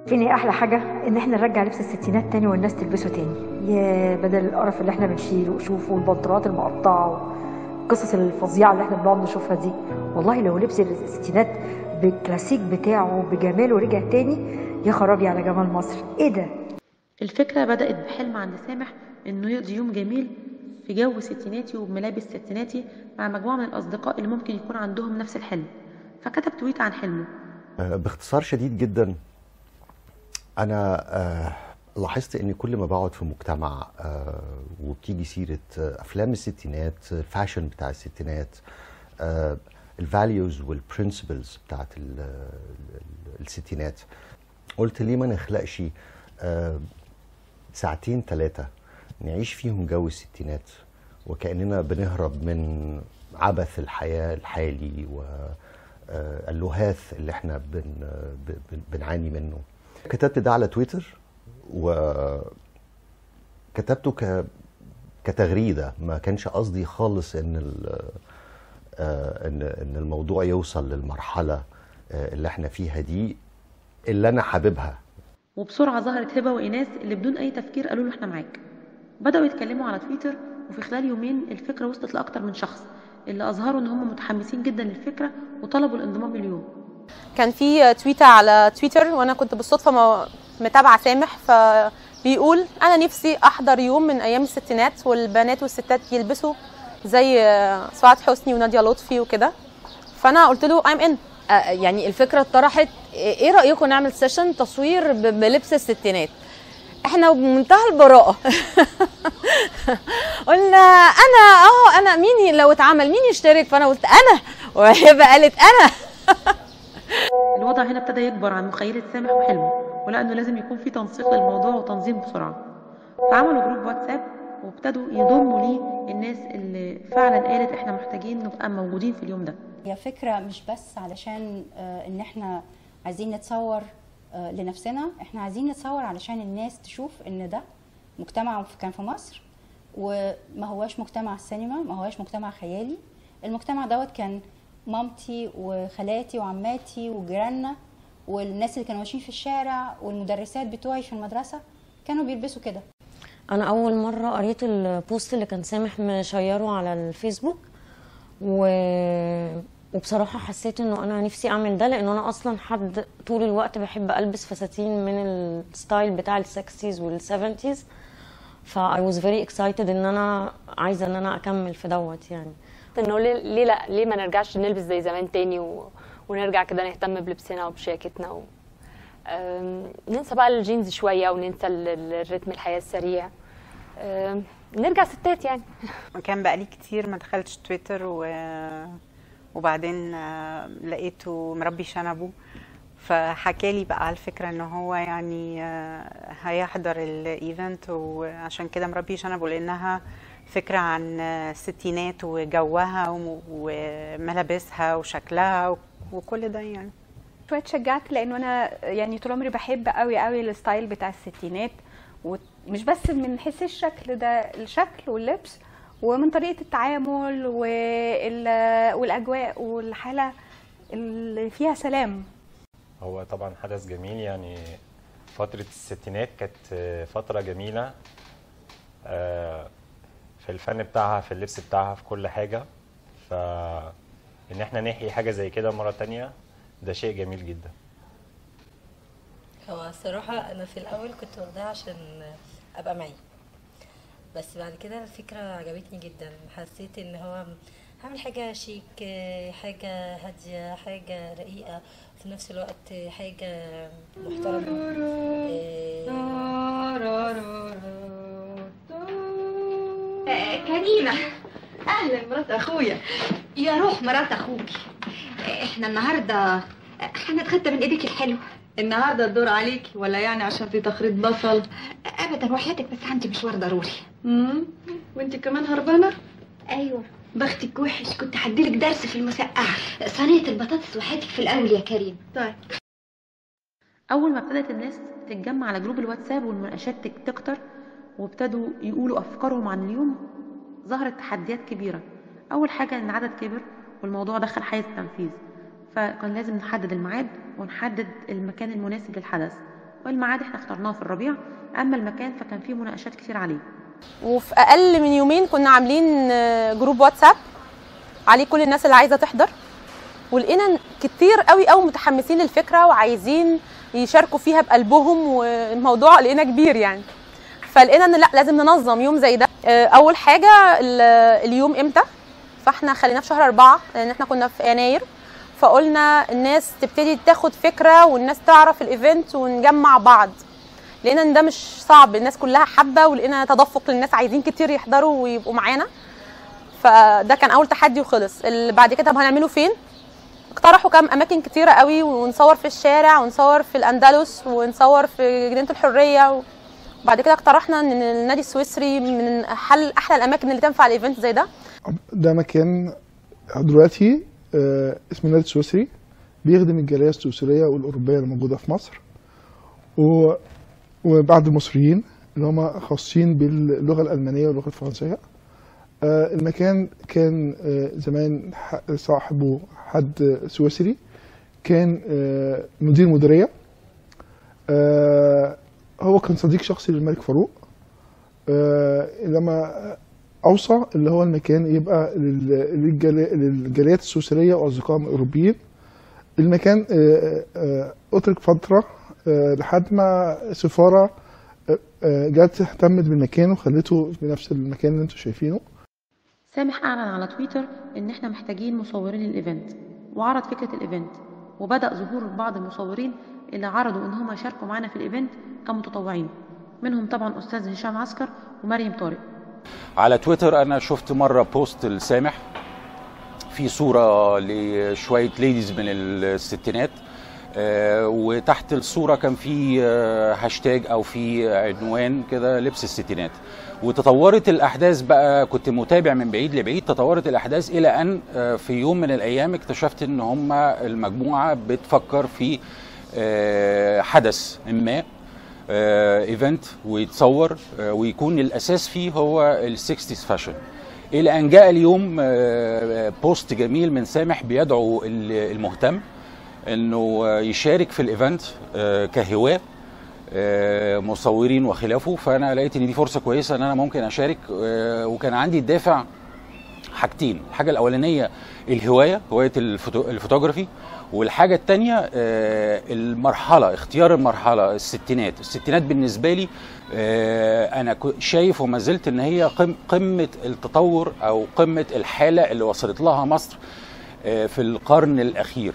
فين احلى حاجه ان احنا نرجع لبس الستينات تاني والناس تلبسه تاني يا بدل القرف اللي احنا بنشيله وشوفه والبنطلونات المقطعه القصص الفظيعه اللي احنا بنقعد نشوفها دي والله لو لبس الستينات بالكلاسيك بتاعه بجماله رجع تاني يا خرابي على جمال مصر ايه ده الفكرة بدأت بحلم عند سامح إنه يقضي يوم جميل في جو ستيناتي وبملابس ستيناتي مع مجموعة من الأصدقاء اللي ممكن يكون عندهم نفس الحلم فكتب تويت عن حلمه آه، باختصار شديد جدا انا آه، لاحظت ان كل ما بقعد في مجتمع آه، وبتيجي سيره آه، افلام الستينات الفاشن بتاع الستينات الفاليوز والبرنسبلز بتاعت ال- ال- الستينات قلت ليه ما نخلقش آه، ساعتين ثلاثه نعيش فيهم جو الستينات وكاننا بنهرب من عبث الحياه الحالي واللهاث اللي احنا بن بن- بنعاني منه كتبت ده على تويتر وكتبته ك كتغريده ما كانش قصدي خالص ان ال- آه، ان ان الموضوع يوصل للمرحله آه، اللي احنا فيها دي اللي انا حاببها وبسرعة ظهرت هبة وإيناس اللي بدون أي تفكير قالوا له إحنا معاك بدأوا يتكلموا على تويتر وفي خلال يومين الفكرة وصلت لأكتر من شخص اللي أظهروا إن هم متحمسين جدا للفكرة وطلبوا الانضمام اليوم كان في تويتة على تويتر وانا كنت بالصدفه ما- متابعه سامح فبيقول انا نفسي احضر يوم من ايام الستينات والبنات والستات يلبسوا زي سعاد حسني وناديه لطفي وكده فانا قلت له I'm in آه، يعني الفكره اتطرحت ايه رايكم نعمل سيشن تصوير ب- بلبس الستينات احنا بمنتهى البراءه قلنا انا اهو انا مين ي- لو اتعمل مين يشترك فانا قلت انا وهبه قالت انا الوضع هنا ابتدى يكبر عن مخيلة سامح وحلمه ولقى انه لازم يكون في تنسيق للموضوع وتنظيم بسرعة فعملوا جروب واتساب وابتدوا يضموا ليه الناس اللي فعلا قالت احنا محتاجين نبقى موجودين في اليوم ده هي فكرة مش بس علشان آه، ان احنا عايزين نتصور آه، لنفسنا احنا عايزين نتصور علشان الناس تشوف ان ده مجتمع كان في مصر وما هواش مجتمع سينما ما هواش مجتمع خيالي المجتمع دوت كان مامتي وخالاتي وعماتي وجيراننا والناس اللي كانوا ماشيين في الشارع والمدرسات بتوعي في المدرسة كانوا بيلبسوا كده انا اول مره قريت البوست اللي كان سامح مشيره على الفيسبوك و... وبصراحه حسيت انه انا نفسي اعمل ده لانه انا اصلا حد طول الوقت بحب البس فساتين من الستايل بتاع السكسيز والسفنتيز فا I was very excited ان انا عايزه ان انا اكمل في دوت يعني انه ليه ليه لا ليه ما نرجعش نلبس زي زمان تاني و... ونرجع كده نهتم بلبسنا وبشياكتنا و... أم، ننسى بقى الجينز شويه وننسى ال- ال- الريتم الحياه السريع أم، نرجع ستات يعني كان بقالي كتير ما دخلتش تويتر و... وبعدين آه، لقيته مربي شنبه فحكالي بقى على الفكرة ان هو يعني آه، هيحضر الايفنت وعشان كده مربي شنبه لانها فكرة عن آه، الستينات وجوها وم- وملابسها وشكلها و- وكل ده يعني شويه اتشجعت لانه انا يعني طول عمري بحب قوي قوي الستايل بتاع الستينات ومش بس من حيث الشكل ده الشكل واللبس ومن طريقه التعامل وال- والاجواء والحاله اللي فيها سلام هو طبعا حدث جميل يعني فترة الستينات كانت فترة جميلة آه، في الفن بتاعها في اللبس بتاعها في كل حاجة فإن احنا نحيي حاجة زي كده مرة تانية ده شيء جميل جدا هو الصراحة أنا في الأول كنت واخداها عشان أبقى معي بس بعد كده الفكرة عجبتني جدا حسيت إن هو هعمل حاجة شيك حاجة هادية حاجة رقيقة في نفس الوقت حاجة محترمة كريمة أهلا مرات أخويا يا روح مرات أخوكي إحنا النهاردة هنتغدى من إيديك الحلوة النهارده الدور عليكي ولا يعني عشان في تخريط بصل أبدا وحياتك بس عندي مشوار ضروري امم وانت كمان هربانه أيوة بختك وحش كنت هديلك درس في المسقعة صينية البطاطس وحياتك في الأول يا كريم طيب أول ما ابتدت الناس تتجمع على جروب الواتساب والمناقشات تك- تكتر وابتدوا يقولوا أفكارهم عن اليوم ظهرت تحديات كبيرة أول حاجة إن العدد كبر والموضوع دخل حيز التنفيذ فكان لازم نحدد الميعاد ونحدد المكان المناسب للحدث والميعاد احنا اخترناه في الربيع اما المكان فكان فيه مناقشات كتير عليه وفي اقل من يومين كنا عاملين آه، جروب واتساب عليه كل الناس اللي عايزه تحضر ولقينا كتير قوي قوي متحمسين للفكره وعايزين يشاركوا فيها بقلبهم والموضوع لقينا كبير يعني فلقينا ان لا لازم ننظم يوم زي ده آه، اول حاجه ال- اليوم امتى فاحنا خليناه في شهر أربعة لان احنا كنا في يناير فقلنا الناس تبتدي تاخد فكره والناس تعرف الايفنت ونجمع بعض لقينا ان ده مش صعب الناس كلها حابه ولقينا تدفق للناس عايزين كتير يحضروا ويبقوا معانا فده كان اول تحدي وخلص اللي بعد كده طب هنعمله فين اقترحوا كام اماكن كتيره قوي ونصور في الشارع ونصور في الاندلس ونصور في جنينه الحريه وبعد كده اقترحنا ان النادي السويسري من حل احلى الاماكن اللي تنفع الايفنت زي ده ده مكان دلوقتي آه، اسمه النادي السويسري بيخدم الجاليه السويسريه والاوروبيه اللي موجوده في مصر و... وبعض المصريين اللي هم خاصين باللغه الالمانيه واللغه الفرنسيه آه، المكان كان آه، زمان ح- صاحبه حد سويسري كان آه، مدير مديريه آه، هو كان صديق شخصي للملك فاروق آه، لما اوصى اللي هو المكان يبقى لل- للجالي- للجاليات السويسريه واصدقائهم الاوروبيين المكان آه، آه، اترك فتره آه، لحد ما سفاره آه، آه، جت اهتمت بالمكان وخلته بنفس المكان اللي انتم شايفينه سامح اعلن على تويتر ان احنا محتاجين مصورين للايفنت وعرض فكره الايفنت وبدا ظهور بعض المصورين اللي عرضوا ان هم يشاركوا معانا في الايفنت كمتطوعين منهم طبعا استاذ هشام عسكر ومريم طارق على تويتر انا شفت مره بوست لسامح في صوره لشويه ليديز من الستينات آه، وتحت الصوره كان في آه، هاشتاج او في عنوان كده لبس الستينات وتطورت الاحداث بقى كنت متابع من بعيد لبعيد تطورت الاحداث الى ان آه، في يوم من الايام اكتشفت ان هم المجموعه بتفكر في آه، حدث ما ايفنت ويتصور آه، ويكون الاساس فيه هو السكستيز فاشن الى ان جاء اليوم آه، بوست جميل من سامح بيدعو ال- المهتم انه آه، يشارك في الايفنت آه، كهواه آه، مصورين وخلافه فانا لقيت ان دي فرصه كويسه ان انا ممكن اشارك آه، وكان عندي الدافع حاجتين الحاجه الاولانيه الهوايه هوايه الفوتو- الفوتوغرافي والحاجه الثانيه المرحله اختيار المرحله الستينات الستينات بالنسبه لي آه، انا كو- شايف وما زلت ان هي قم- قمه التطور او قمه الحاله اللي وصلت لها مصر آه، في القرن الاخير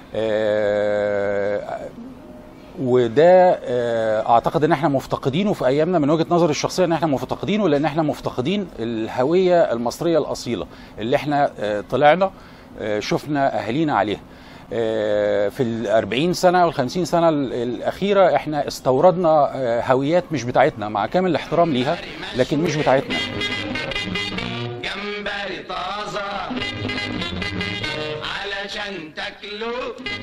آه، وده آه، اعتقد ان احنا مفتقدينه في ايامنا من وجهه نظري الشخصيه ان احنا مفتقدينه لان احنا مفتقدين الهويه المصريه الاصيله اللي احنا آه، طلعنا آه، شفنا اهالينا عليها آه، في ال 40 سنه وال 50 سنه ال- الاخيره احنا استوردنا آه، هويات مش بتاعتنا مع كامل الاحترام ليها لكن مش بتاعتنا جمبري طازة علشان تاكله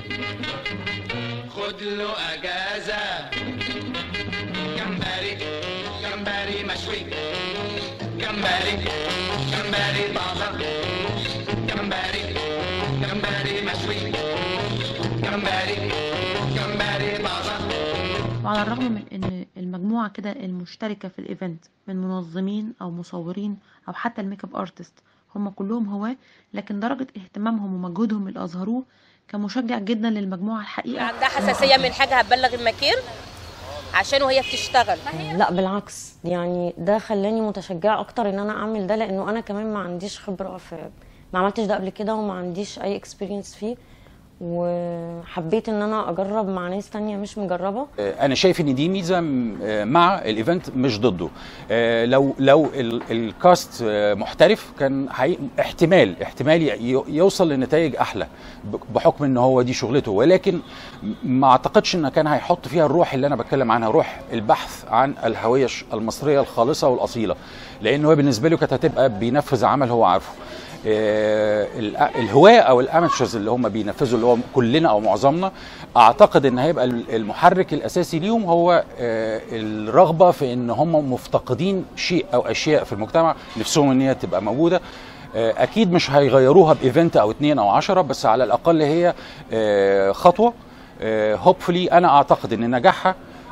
خد له اجازة جمبري جمبري مشوي جمبري جمبري طازة جمبري جمبري مشوي جمبري جمبري طازة وعلى الرغم من ان المجموعه كده المشتركه في الايفنت من منظمين او مصورين او حتى الميك اب ارتست هم كلهم هواه لكن درجه اهتمامهم ومجهودهم اللي اظهروه كان مشجع جدا للمجموعه الحقيقه عندها حساسيه من حاجه هتبلغ المكان عشان وهي بتشتغل لا بالعكس يعني ده خلاني متشجعه اكتر ان انا اعمل ده لانه انا كمان ما عنديش خبره في ما عملتش ده قبل كده وما عنديش اي اكسبيرينس فيه وحبيت ان انا اجرب مع ناس تانية مش مجربه انا شايف ان دي ميزه م- آه، مع الايفنت مش ضده آه، لو لو ال- الكاست آه، محترف كان حي... احتمال احتمال ي- يوصل لنتائج احلى ب- بحكم ان هو دي شغلته ولكن م- ما اعتقدش ان كان هيحط فيها الروح اللي انا بتكلم عنها روح البحث عن الهويه الش- المصريه الخالصه والاصيله لان هو بالنسبه له كانت هتبقى بينفذ عمل هو عارفه آه، ال- الهواة او الاماتشرز اللي هم بينفذوا اللي هو كلنا او معظمنا اعتقد ان هيبقى ال- المحرك الاساسي ليهم هو آه، الرغبه في ان هم مفتقدين شيء او اشياء في المجتمع نفسهم ان هي تبقى موجوده آه، اكيد مش هيغيروها بايفنت او اتنين او عشرة بس على الاقل هي آه، خطوه هوبفلي انا اعتقد ان نجاحها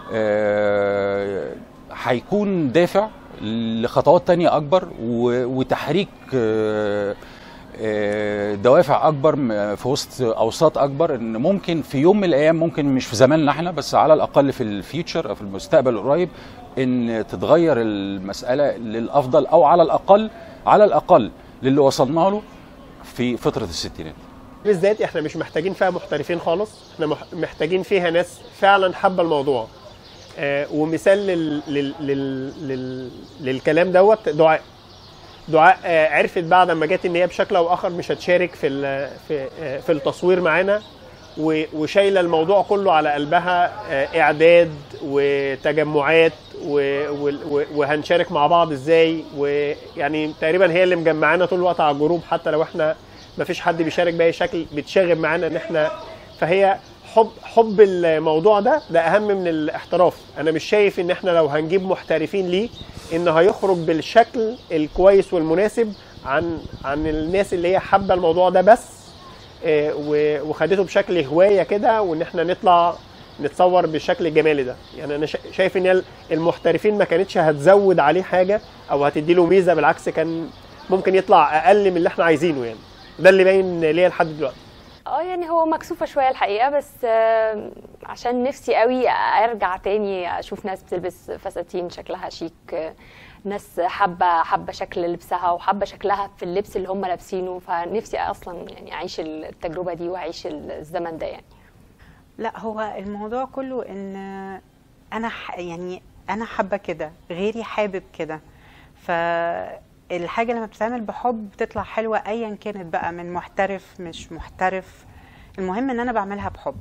آه، هيكون دافع لخطوات تانية أكبر و- وتحريك آه، آه، دوافع أكبر م- في وسط أوساط أكبر إن ممكن في يوم من الأيام ممكن مش في زماننا إحنا بس على الأقل في الفيوتشر أو في المستقبل القريب إن تتغير المسألة للأفضل أو على الأقل على الأقل للي وصلنا له في فترة الستينات بالذات احنا مش محتاجين فيها محترفين خالص احنا مح- محتاجين فيها ناس فعلا حابه الموضوع آه ومثال لل... لل... لل... لل... للكلام دوت دعاء دعاء آه عرفت بعد ما جت ان هي بشكل او اخر مش هتشارك في ال... في آه في التصوير معانا و... وشايله الموضوع كله على قلبها آه اعداد وتجمعات و... و... و... وهنشارك مع بعض ازاي ويعني تقريبا هي اللي مجمعانا طول الوقت على الجروب حتى لو احنا ما فيش حد بيشارك باي شكل بتشاغب معانا ان احنا فهي حب حب الموضوع ده ده اهم من الاحتراف انا مش شايف ان احنا لو هنجيب محترفين ليه ان هيخرج بالشكل الكويس والمناسب عن عن الناس اللي هي حابه الموضوع ده بس آه، و- وخدته بشكل هوايه كده وان احنا نطلع نتصور بالشكل الجمالي ده يعني انا شا- شايف ان هي المحترفين ما كانتش هتزود عليه حاجه او هتدي له ميزه بالعكس كان ممكن يطلع اقل من اللي احنا عايزينه يعني ده اللي باين ليا لحد دلوقتي اه يعني هو مكسوفه شويه الحقيقه بس آه، عشان نفسي قوي ارجع تاني اشوف ناس بتلبس فساتين شكلها شيك آه، ناس حابه حابه شكل لبسها وحابه شكلها في اللبس اللي هم لابسينه فنفسي اصلا يعني اعيش التجربه دي واعيش الزمن ده يعني لا هو الموضوع كله ان انا ح- يعني انا حابه كده غيري حابب كده فالحاجه لما بتتعمل بحب بتطلع حلوه ايا كانت بقى من محترف مش محترف المهم ان انا بعملها بحب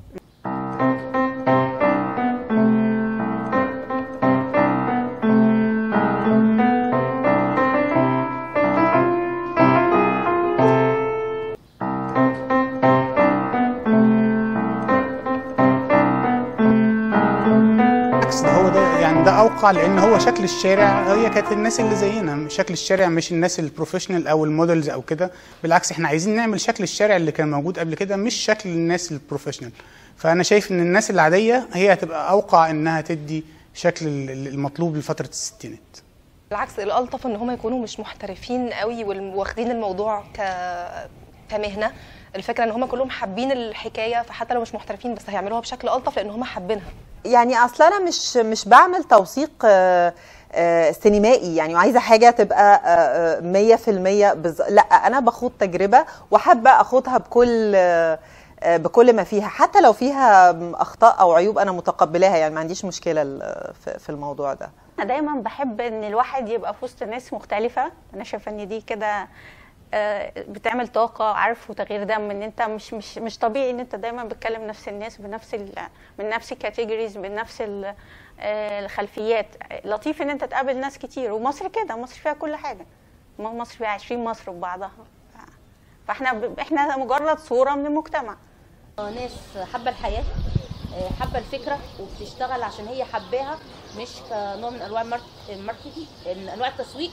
بالعكس ده هو ده يعني ده اوقع لان هو شكل الشارع هي كانت الناس اللي زينا شكل الشارع مش الناس البروفيشنال او المودلز او كده بالعكس احنا عايزين نعمل شكل الشارع اللي كان موجود قبل كده مش شكل الناس البروفيشنال فانا شايف ان الناس العاديه هي هتبقى اوقع انها تدي شكل ال- ال- المطلوب لفتره الستينات بالعكس الالطف ان هم يكونوا مش محترفين قوي والم- واخدين الموضوع ك كمهنه الفكره ان هم كلهم حابين الحكايه فحتى لو مش محترفين بس هيعملوها بشكل الطف لان هم حابينها يعني اصل انا مش مش بعمل توثيق آه، آه، سينمائي يعني وعايزه حاجه تبقى آه، آه، 100% بز... لا انا بخوض تجربه وحابه اخوضها بكل آه، آه، بكل ما فيها حتى لو فيها اخطاء او عيوب انا متقبلاها يعني ما عنديش مشكله ال- في في الموضوع ده انا دايما بحب ان الواحد يبقى في وسط ناس مختلفه انا شايفه ان دي كده آه، بتعمل طاقه عارف وتغيير دم ان انت مش مش مش طبيعي ان انت دايما بتكلم نفس الناس بنفس ال من نفس الكاتيجوريز من نفس ال- آه، الخلفيات لطيف ان انت تقابل ناس كتير ومصر كده مصر فيها كل حاجه م- مصر فيها 20 مصر ببعضها فاحنا ب- احنا مجرد صوره من المجتمع ناس حابه الحياه آه، حابه الفكره وبتشتغل عشان هي حباها مش كنوع من انواع المارك- الماركتينج من انواع التسويق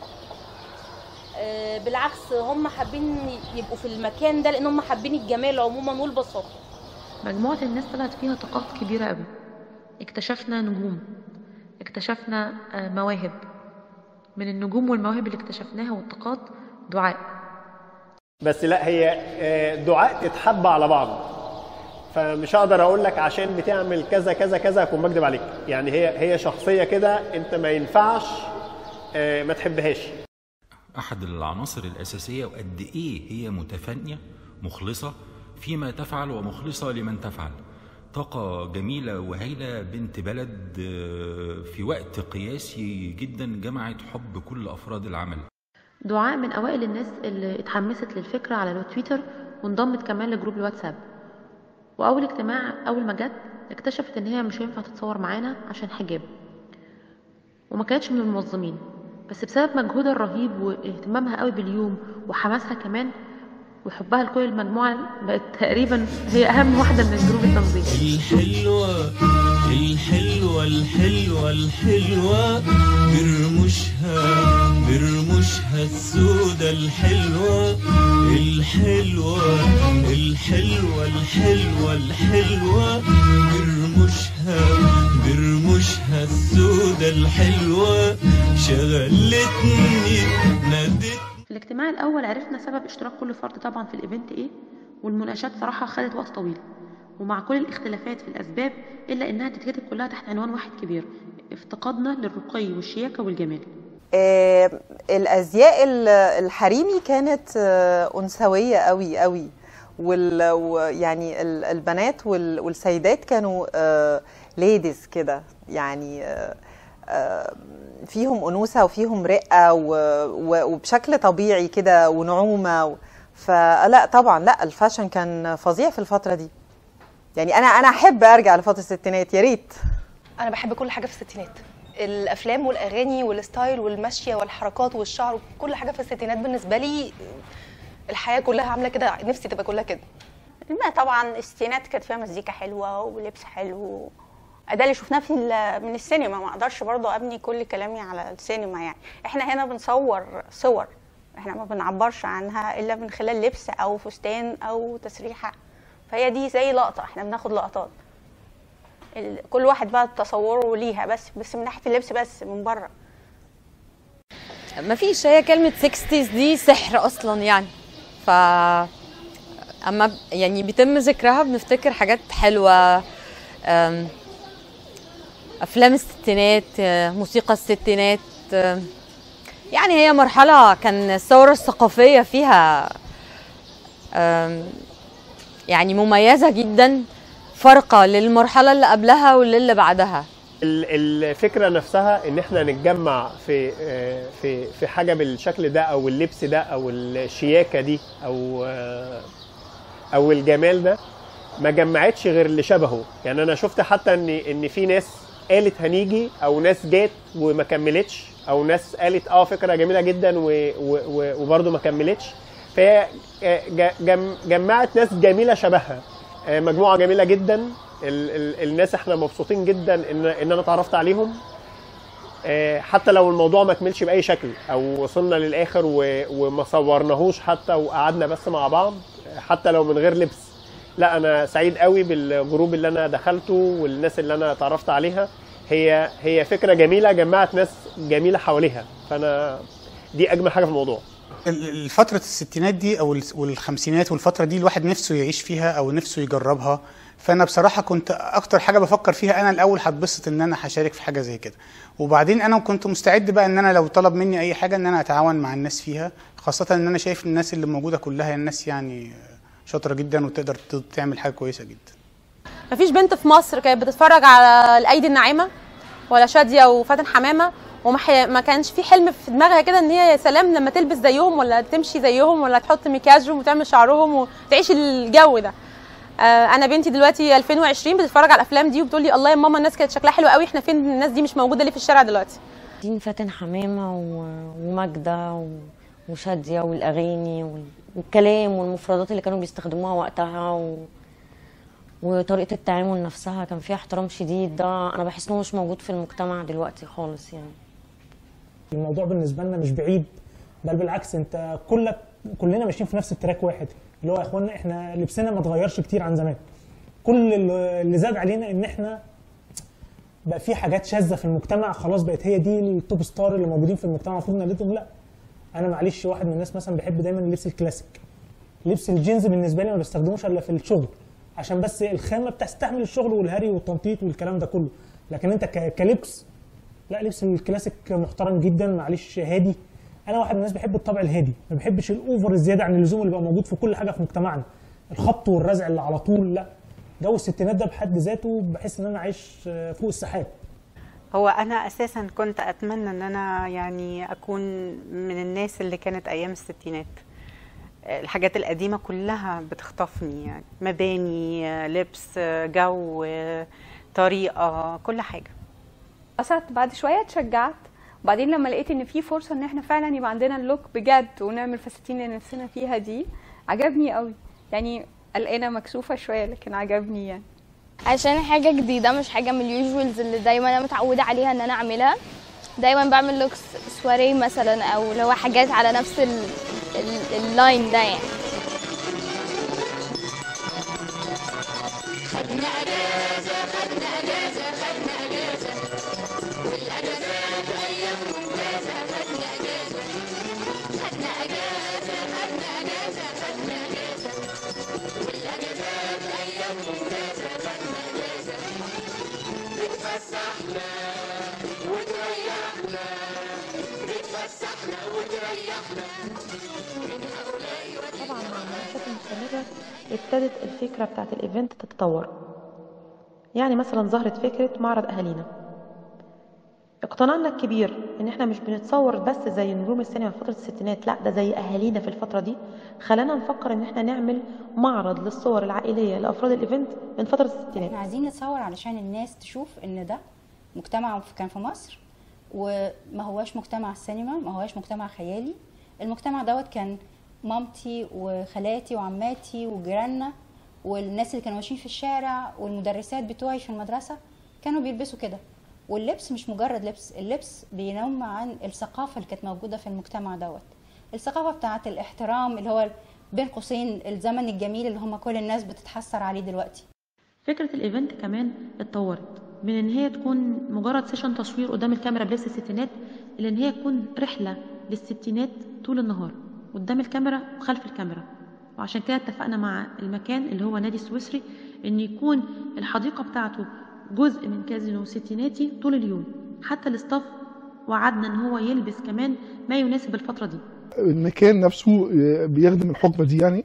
آه، بالعكس هم حابين يبقوا في المكان ده لان هم حابين الجمال عموما والبساطه مجموعة الناس طلعت فيها طاقات كبيرة قوي اكتشفنا نجوم اكتشفنا آه، مواهب من النجوم والمواهب اللي اكتشفناها والطاقات دعاء بس لا هي آه، دعاء تتحب على بعض فمش هقدر اقول لك عشان بتعمل كذا كذا كذا اكون بكذب عليك يعني هي هي شخصيه كده انت ما ينفعش آه، ما تحبهاش أحد العناصر الأساسية وقد إيه هي متفانية مخلصة فيما تفعل ومخلصة لمن تفعل طاقة جميلة وهايلة بنت بلد آه، في وقت قياسي جدا جمعت حب كل أفراد العمل دعاء من أوائل الناس اللي اتحمست للفكرة على التويتر وانضمت كمان لجروب الواتساب وأول اجتماع أول ما جت اكتشفت إن هي مش هينفع تتصور معانا عشان حجاب وما كانتش من المنظمين بس بسبب مجهودها الرهيب واهتمامها قوي باليوم وحماسها كمان وحبها لكل المجموعة بقت تقريبا هي أهم واحدة من جروب التنظيم الحلوة الحلوة الحلوة الحلوة برموشها برموشها السودة الحلوة الحلوة الحلوة الحلوة الحلوة برموشها برموشها السودة الحلوة شغلتني نادت في الاجتماع الأول عرفنا سبب اشتراك كل فرد طبعا في الإيفنت إيه والمناقشات صراحة خدت وقت طويل ومع كل الاختلافات في الأسباب إلا إنها تتكتب كلها تحت عنوان واحد كبير افتقادنا للرقي والشياكة والجمال آه، الازياء ال- الحريمي كانت آه، انثويه قوي قوي وال و- يعني ال- البنات وال- والسيدات كانوا ليديز كده يعني آه، آه، فيهم انوثه وفيهم رقه و- و- وبشكل طبيعي كده ونعومه و- فلا طبعا لا الفاشن كان فظيع في الفتره دي يعني انا انا احب ارجع لفتره الستينات يا ريت انا بحب كل حاجه في الستينات الافلام والاغاني والستايل والمشيه والحركات والشعر كل حاجه في الستينات بالنسبه لي الحياه كلها عامله كده نفسي تبقى كلها كده ما طبعا الستينات كانت فيها مزيكا حلوه ولبس حلو ده اللي شفناه في ال- من السينما ما اقدرش برضه ابني كل كلامي على السينما يعني احنا هنا بنصور صور احنا ما بنعبرش عنها الا من خلال لبس او فستان او تسريحه فهي دي زي لقطه احنا بناخد لقطات ال- كل واحد بقى تصوره ليها بس بس من ناحيه اللبس بس من بره ما فيش هي كلمة 60s دي سحر أصلا يعني ف أما ب- يعني بيتم ذكرها بنفتكر حاجات حلوة أم، أفلام الستينات أه، موسيقى الستينات أم، يعني هي مرحلة كان الثورة الثقافية فيها أم، يعني مميزة جدا فرقة للمرحلة اللي قبلها واللي بعدها ال- الفكره نفسها ان احنا نتجمع في آه، في في حاجه بالشكل ده او اللبس ده او الشياكه دي او آه، او الجمال ده ما جمعتش غير اللي شبهه يعني انا شفت حتى ان ان في ناس قالت هنيجي او ناس جات وما كملتش او ناس قالت اه فكره جميله جدا و- و- و- وبرضه ما كملتش فهي آه، ج- جم- جمعت ناس جميله شبهها آه، مجموعه جميله جدا ال ال الناس احنا مبسوطين جدا ان ان انا اتعرفت عليهم آه، حتى لو الموضوع ما كملش باي شكل او وصلنا للاخر و- وما صورناهوش حتى وقعدنا بس مع بعض آه، حتى لو من غير لبس لا انا سعيد قوي بالجروب اللي انا دخلته والناس اللي انا اتعرفت عليها هي هي فكره جميله جمعت ناس جميله حواليها فانا دي اجمل حاجه في الموضوع ال- فترة الستينات دي أو ال- والخمسينات والفترة دي الواحد نفسه يعيش فيها أو نفسه يجربها فأنا بصراحة كنت أكتر حاجة بفكر فيها أنا الأول هتبسط إن أنا هشارك في حاجة زي كده وبعدين أنا كنت مستعد بقى إن أنا لو طلب مني أي حاجة إن أنا أتعاون مع الناس فيها خاصة إن أنا شايف الناس اللي موجودة كلها الناس يعني شاطرة جدا وتقدر ت- تعمل حاجة كويسة جدا مفيش بنت في مصر كانت بتتفرج على الايدي الناعمه ولا شاديه وفاتن حمامه وما حي... ما كانش في حلم في دماغها كده ان هي يا سلام لما تلبس زيهم ولا تمشي زيهم ولا تحط مكياجهم وتعمل شعرهم وتعيش الجو ده آه انا بنتي دلوقتي 2020 بتتفرج على الافلام دي وبتقول لي الله يا ماما الناس كانت شكلها حلو قوي احنا فين الناس دي مش موجوده ليه في الشارع دلوقتي دين فاتن حمامة و- وماجدة و- وشادية والأغاني وال- والكلام والمفردات اللي كانوا بيستخدموها وقتها و... وطريقة التعامل نفسها كان فيها احترام شديد ده أنا بحس إنه مش موجود في المجتمع دلوقتي خالص يعني الموضوع بالنسبه لنا مش بعيد بل بالعكس انت كلك كلنا ماشيين في نفس التراك واحد اللي هو يا اخوانا احنا لبسنا ما اتغيرش كتير عن زمان كل اللي اللي زاد علينا ان احنا بقى في حاجات شاذه في المجتمع خلاص بقت هي دي التوب ستار اللي موجودين في المجتمع المفروض نقلدهم لا انا معلش واحد من الناس مثلا بيحب دايما اللبس الكلاسيك لبس الجينز بالنسبه لي ما بستخدموش الا في الشغل عشان بس الخامه بتستحمل الشغل والهري والتنطيط والكلام ده كله لكن انت ك- كلبس لا لبس الكلاسيك محترم جدا معلش هادي انا واحد من الناس بحب الطبع الهادي ما بحبش الاوفر الزياده عن اللزوم اللي بقى موجود في كل حاجه في مجتمعنا الخبط والرزع اللي على طول لا جو الستينات ده بحد ذاته بحس ان انا عايش فوق السحاب هو انا اساسا كنت اتمنى ان انا يعني اكون من الناس اللي كانت ايام الستينات الحاجات القديمه كلها بتخطفني يعني مباني لبس جو طريقه كل حاجه أسعد بعد شوية اتشجعت وبعدين لما لقيت ان في فرصة ان احنا فعلا يبقى عندنا اللوك بجد ونعمل فساتين اللي نفسنا فيها دي عجبني قوي يعني قلقانة مكسوفة شوية لكن عجبني يعني عشان حاجة جديدة مش حاجة من اليوجوالز اللي دايما انا متعودة عليها ان انا اعملها دايما بعمل لوكس سواريه مثلا او لو حاجات على نفس ال- ال- اللاين ده يعني خدنا اجازه خدنا اجازه خدنا اجازه والاجازات ايام ممتازه خدنا اجازه خدنا اجازه خدنا اجازه خدنا اجازه والاجازات ايام ممتازه خدنا اجازه بتفسحنا وتريحنا بتفسحنا وتريحنا من هؤلاء طبعا مع المناقشات المستمرة ابتدت الفكرة بتاعت الايفنت تتطور يعني مثلا ظهرت فكرة معرض أهالينا اقتناعنا الكبير ان احنا مش بنتصور بس زي نجوم السينما في فترة الستينات لا ده زي أهالينا في الفترة دي خلانا نفكر ان احنا نعمل معرض للصور العائلية لأفراد الايفنت من فترة الستينات احنا عايزين نتصور علشان الناس تشوف ان ده مجتمع كان في مصر وما هواش مجتمع السينما ما هواش مجتمع خيالي المجتمع دوت كان مامتي وخالاتي وعماتي وجيراننا والناس اللي كانوا ماشيين في الشارع والمدرسات بتوعي في المدرسة كانوا بيلبسوا كده واللبس مش مجرد لبس اللبس بينم عن الثقافة اللي كانت موجودة في المجتمع دوت الثقافة بتاعت الاحترام اللي هو بين قوسين الزمن الجميل اللي هم كل الناس بتتحسر عليه دلوقتي فكرة الايفنت كمان اتطورت من ان هي تكون مجرد سيشن تصوير قدام الكاميرا بلبس الستينات الى ان هي تكون رحلة للستينات طول النهار قدام الكاميرا وخلف الكاميرا وعشان كده اتفقنا مع المكان اللي هو نادي السويسري ان يكون الحديقة بتاعته جزء من كازينو ستيناتي طول اليوم حتى الاستاف وعدنا ان هو يلبس كمان ما يناسب الفترة دي المكان نفسه بيخدم الحقبه دي يعني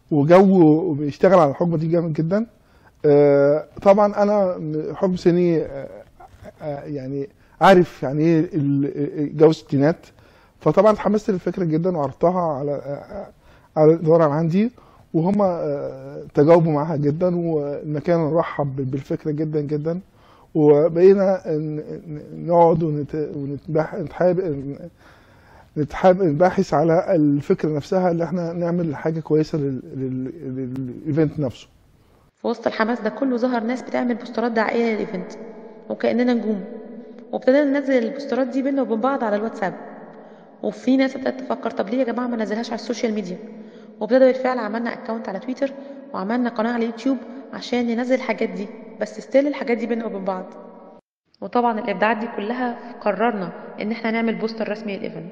وجو بيشتغل على الحقبه دي جامد جدا آه، طبعا انا حكم سني آه، آه، يعني عارف يعني ايه ال- جو الستينات فطبعا اتحمست للفكره جدا وعرضتها على آه، على الاداره اللي عندي وهم آه، تجاوبوا معاها جدا والمكان رحب بالفكره جدا جدا وبقينا ن- ن- نقعد ونت- ونتباح- نتحاب- نتحاب نباحث على الفكره نفسها اللي احنا نعمل حاجه كويسه لل- لل- للايفنت نفسه في وسط الحماس ده كله ظهر ناس بتعمل بوسترات دعائية للايفنت وكأننا نجوم وابتدينا ننزل البوسترات دي بينا وبين بعض على الواتساب وفي ناس ابتدت تفكر طب ليه يا جماعة ما ننزلهاش على السوشيال ميديا وابتدى بالفعل عملنا اكونت على تويتر وعملنا قناة على يوتيوب عشان ننزل الحاجات دي بس ستيل الحاجات دي بينا وبين بعض وطبعا الابداعات دي كلها قررنا ان احنا نعمل بوستر رسمي للايفنت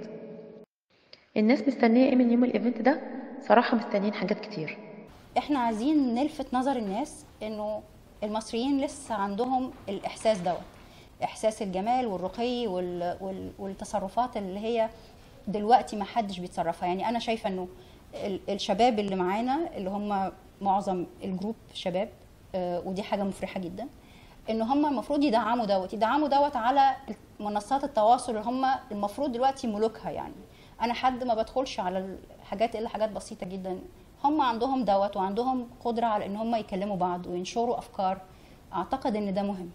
الناس مستنيه ايه من يوم الايفنت ده صراحه مستنيين حاجات كتير احنا عايزين نلفت نظر الناس انه المصريين لسه عندهم الاحساس دوت احساس الجمال والرقي وال... وال... والتصرفات اللي هي دلوقتي ما حدش بيتصرفها يعني انا شايفه انه ال- الشباب اللي معانا اللي هم معظم الجروب شباب آه، ودي حاجه مفرحه جدا ان هم المفروض يدعموا دوت يدعموا دوت على منصات التواصل اللي هم المفروض دلوقتي ملوكها يعني انا حد ما بدخلش على الحاجات الا حاجات بسيطه جدا هم عندهم دوت وعندهم قدره على ان هم يكلموا بعض وينشروا افكار اعتقد ان ده مهم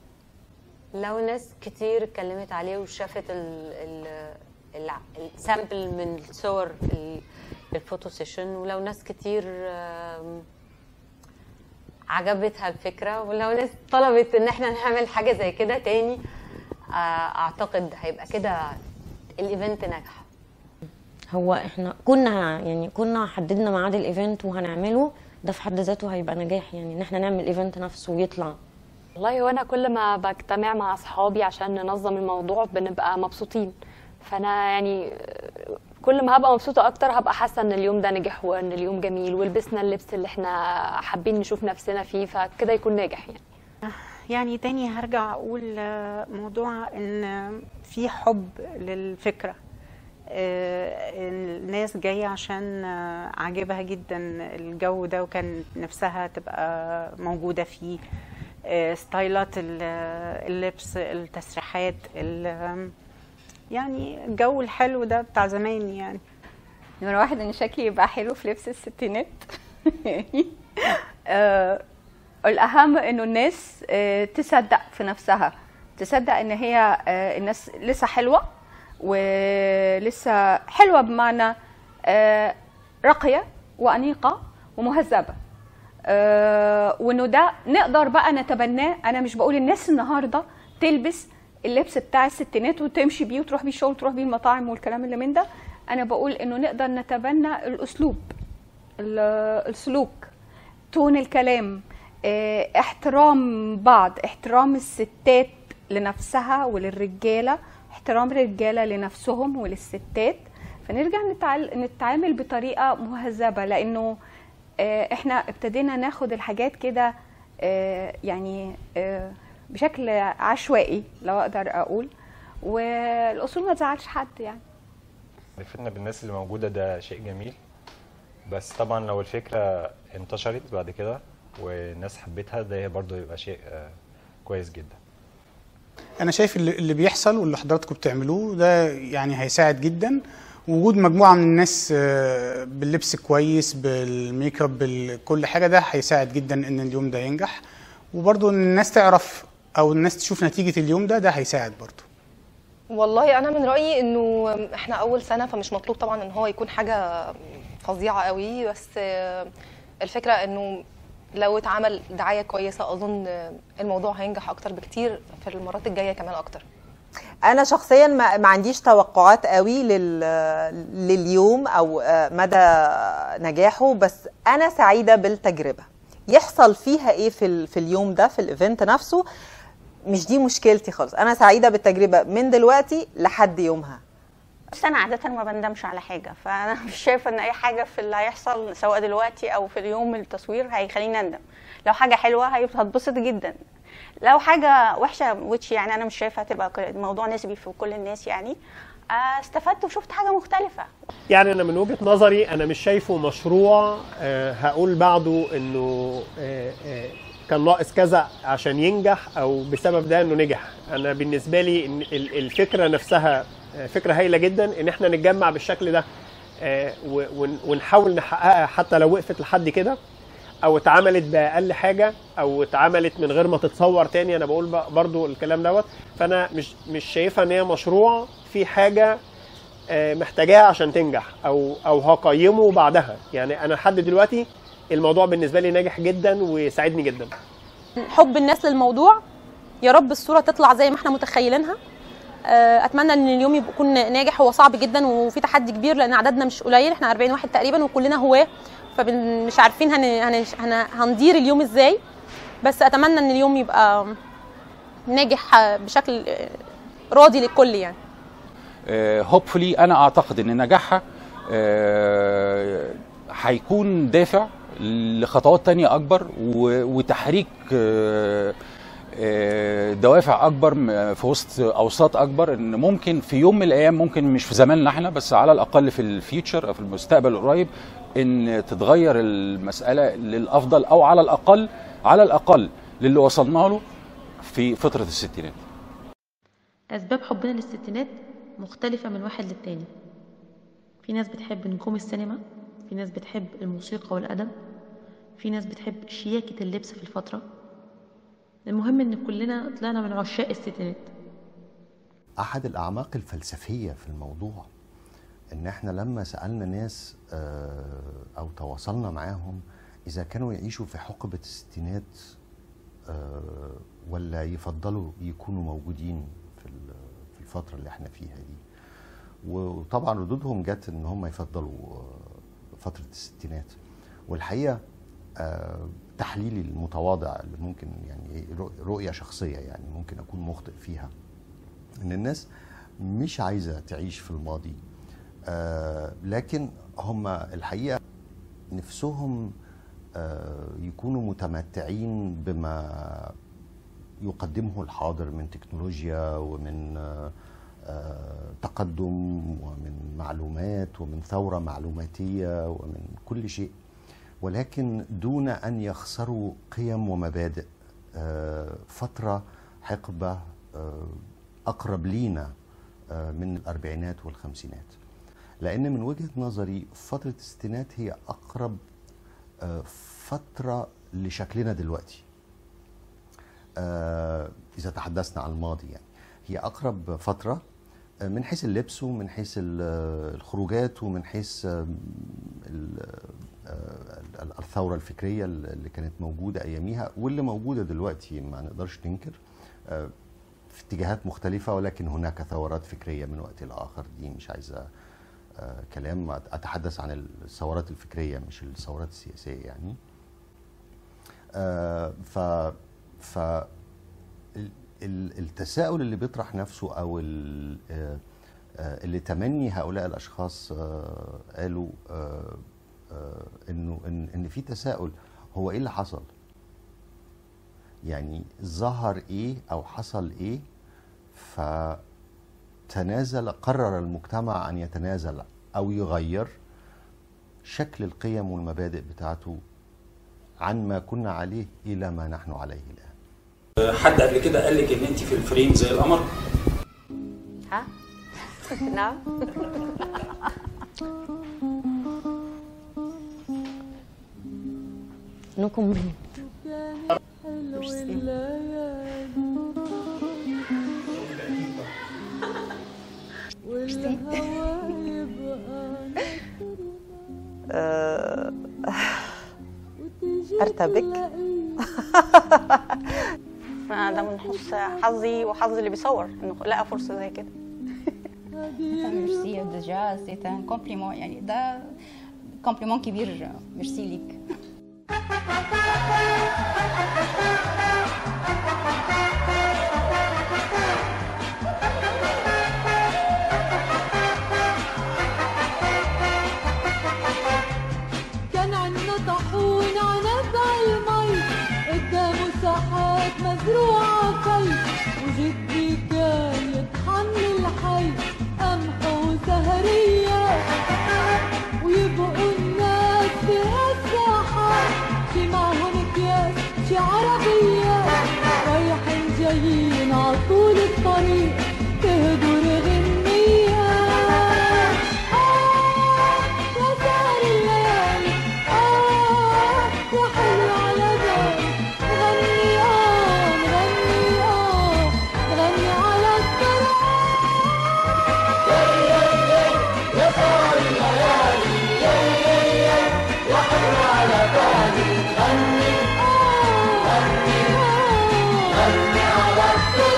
لو ناس كتير اتكلمت عليه وشافت ال ال ال- السامبل من صور ال- الفوتو سيشن ولو ناس كتير آم، عجبتها الفكرة ولو ناس طلبت ان احنا نعمل حاجة زي كده تاني آه، اعتقد هيبقى كده الايفنت نجح هو احنا كنا يعني كنا حددنا ميعاد الايفنت وهنعمله ده في حد ذاته هيبقى نجاح يعني ان احنا نعمل الايفنت نفسه ويطلع والله وانا كل ما بجتمع مع اصحابي عشان ننظم الموضوع بنبقى مبسوطين فانا يعني كل ما هبقى مبسوطه اكتر هبقى حاسه ان اليوم ده نجح وان اليوم جميل ولبسنا اللبس اللي احنا حابين نشوف نفسنا فيه فكده يكون ناجح يعني يعني تاني هرجع اقول آه، موضوع ان في حب للفكره آه، الناس جايه عشان آه، عاجبها جدا الجو ده وكان نفسها تبقى موجوده فيه آه، ستايلات ال- اللبس التسريحات ال- يعني الجو الحلو ده بتاع زمان يعني نمرة واحد ان شكلي يبقى حلو في لبس الستينات آه، الاهم انه الناس آه، تصدق في نفسها تصدق ان هي آه، الناس لسه حلوه ولسه حلوه بمعنى آه، راقيه وانيقه ومهذبه آه، وانه ده نقدر بقى نتبناه انا مش بقول الناس النهارده تلبس اللبس بتاع الستينات وتمشي بيه وتروح بيه الشغل وتروح بيه المطاعم والكلام اللي من ده انا بقول انه نقدر نتبنى الاسلوب ال- السلوك تون الكلام آه، احترام بعض احترام الستات لنفسها وللرجاله احترام الرجاله لنفسهم وللستات فنرجع نتعال- نتعامل بطريقه مهذبه لانه آه، احنا ابتدينا ناخد الحاجات كده آه، يعني آه، بشكل عشوائي لو اقدر اقول والاصول ما تزعلش حد يعني الفتنة بالناس اللي موجودة ده شيء جميل بس طبعا لو الفكرة انتشرت بعد كده والناس حبتها ده برضه يبقى شيء آه، كويس جدا انا شايف اللي اللي بيحصل واللي حضراتكم بتعملوه ده يعني هيساعد جدا وجود مجموعه من الناس آه، باللبس كويس بالميك اب بكل حاجه ده هيساعد جدا ان اليوم ده ينجح وبرضه ان الناس تعرف او الناس تشوف نتيجه اليوم ده ده هيساعد برضه والله انا من رايي انه احنا اول سنه فمش مطلوب طبعا ان هو يكون حاجه فظيعه قوي بس آه، الفكره انه لو اتعمل دعايه كويسه اظن آه، الموضوع هينجح اكتر بكتير في المرات الجايه كمان اكتر انا شخصيا ما, ما عنديش توقعات قوي لل لليوم او آه، مدى نجاحه بس انا سعيده بالتجربه يحصل فيها ايه في ال... في اليوم ده في الايفنت نفسه مش دي مشكلتي خالص انا سعيده بالتجربه من دلوقتي لحد يومها بس انا عاده ما بندمش على حاجه فانا مش شايفه ان اي حاجه في اللي هيحصل سواء دلوقتي او في اليوم التصوير هيخليني اندم لو حاجه حلوه هيبقى- هتبسط جدا لو حاجه وحشه وتش يعني انا مش شايفه هتبقى ك- الموضوع نسبي في كل الناس يعني آه، استفدت وشفت حاجه مختلفه يعني انا من وجهه نظري انا مش شايفه مشروع آه، هقول بعده انه آه، آه، كان ناقص كذا عشان ينجح او بسبب ده انه نجح انا بالنسبه لي إن ال- الفكره نفسها آه، فكره هايله جدا ان احنا نتجمع بالشكل ده آه، و- ون- ونحاول نحققها حتى لو وقفت لحد كده او اتعملت باقل حاجه او اتعملت من غير ما تتصور تاني انا بقول ب- برضو الكلام دوت فانا مش مش شايفها ان هي مشروع في حاجه آه، محتاجاها عشان تنجح او او هقيمه بعدها يعني انا لحد دلوقتي الموضوع بالنسبه لي ناجح جدا وساعدني جدا حب الناس للموضوع يا رب الصوره تطلع زي ما احنا متخيلينها آه، اتمنى ان اليوم يبقى يكون ناجح هو صعب جدا وفي تحدي كبير لان عددنا مش قليل احنا 40 واحد تقريبا وكلنا هواه فمش عارفين هن... هن... هن... هندير اليوم ازاي بس اتمنى ان اليوم يبقى ناجح آه، بشكل آه، راضي للكل يعني هوبفلي انا اعتقد ان نجاحها آه، هيكون دافع لخطوات تانية اكبر و- وتحريك آه، آه، دوافع اكبر م- في وسط اوساط اكبر ان ممكن في يوم من الايام ممكن مش في زماننا احنا بس على الاقل في الفيوتشر او في المستقبل القريب ان تتغير المساله للافضل او على الاقل على الاقل للي وصلنا له في فتره الستينات أسباب حبنا للستينات مختلفة من واحد للتاني في ناس بتحب نجوم السينما في ناس بتحب الموسيقى والأدب في ناس بتحب شياكة اللبس في الفترة المهم إن كلنا طلعنا من عشاق الستينات احد الاعماق الفلسفيه في الموضوع ان احنا لما سالنا ناس آه، او تواصلنا معاهم اذا كانوا يعيشوا في حقبه الستينات آه، ولا يفضلوا يكونوا موجودين في ال- في الفتره اللي احنا فيها دي وطبعا ردودهم جت ان هم يفضلوا آه، فتره الستينات والحقيقه آه، تحليلي المتواضع اللي ممكن يعني إيه، رؤ- رؤيه شخصيه يعني ممكن اكون مخطئ فيها ان الناس مش عايزه تعيش في الماضي آه لكن هم الحقيقه نفسهم آه يكونوا متمتعين بما يقدمه الحاضر من تكنولوجيا ومن آه آه تقدم ومن معلومات ومن ثوره معلوماتيه ومن كل شيء ولكن دون ان يخسروا قيم ومبادئ آه فتره حقبه آه اقرب لينا آه، من الاربعينات والخمسينات لان من وجهه نظري فتره الستينات هي اقرب آه، فتره لشكلنا دلوقتي آه، اذا تحدثنا عن الماضي يعني هي اقرب فتره آه، من حيث اللبس ومن حيث ال- آه، الخروجات ومن حيث آه، ال- آه، ال- الثوره الفكريه اللي كانت موجوده اياميها واللي موجوده دلوقتي ما نقدرش ننكر آه، في اتجاهات مختلفة ولكن هناك ثورات فكرية من وقت لآخر دي مش عايزة آه، كلام أتحدث عن الثورات الفكرية مش الثورات السياسية يعني آه، ف ف ال- ال- التساؤل اللي بيطرح نفسه او ال- آه، آه، اللي تمني هؤلاء الاشخاص آه، قالوا آه، آه، انه ان ان في تساؤل هو ايه اللي حصل؟ يعني ظهر ايه او حصل ايه فتنازل قرر المجتمع ان يتنازل او يغير شكل القيم والمبادئ بتاعته عن ما كنا عليه الى ما نحن عليه الان حد قبل كده قال لك ان انت في الفريم زي القمر ها نعم نو كومنت آه، ارتبك فده من حس حظي وحظ اللي بيصور انه لقى فرصه زي كده ميرسي ديجا سي ان كومبليمون يعني ده كومبليمون كبير ميرسي ليك كان عنا طاحون عنب عالمي قدامه ساحات مزروعة في وجدي كان يطحن الحي قمح وسهرية ويبقوا الناس بهالساحات شي معهم اكياس شي عربية رايحين جايين عطول الطريق تهدر غنية آه يا سهر الليالي آه يا حلو على بالي غني آه نغني آه نغني على الطريق يا سهر الليالي يا حلو على بالي غني غني غني على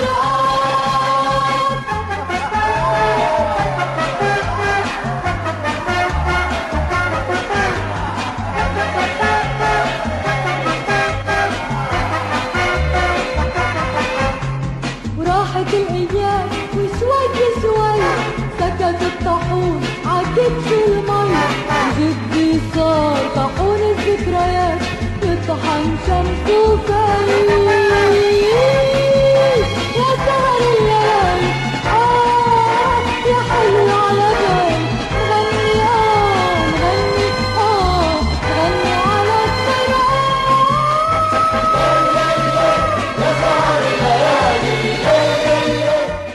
وراحت الايام وشوي شوي سكت الطاحون عكت في المي وجدي صار طاحون الذكريات يطحن شمس وفي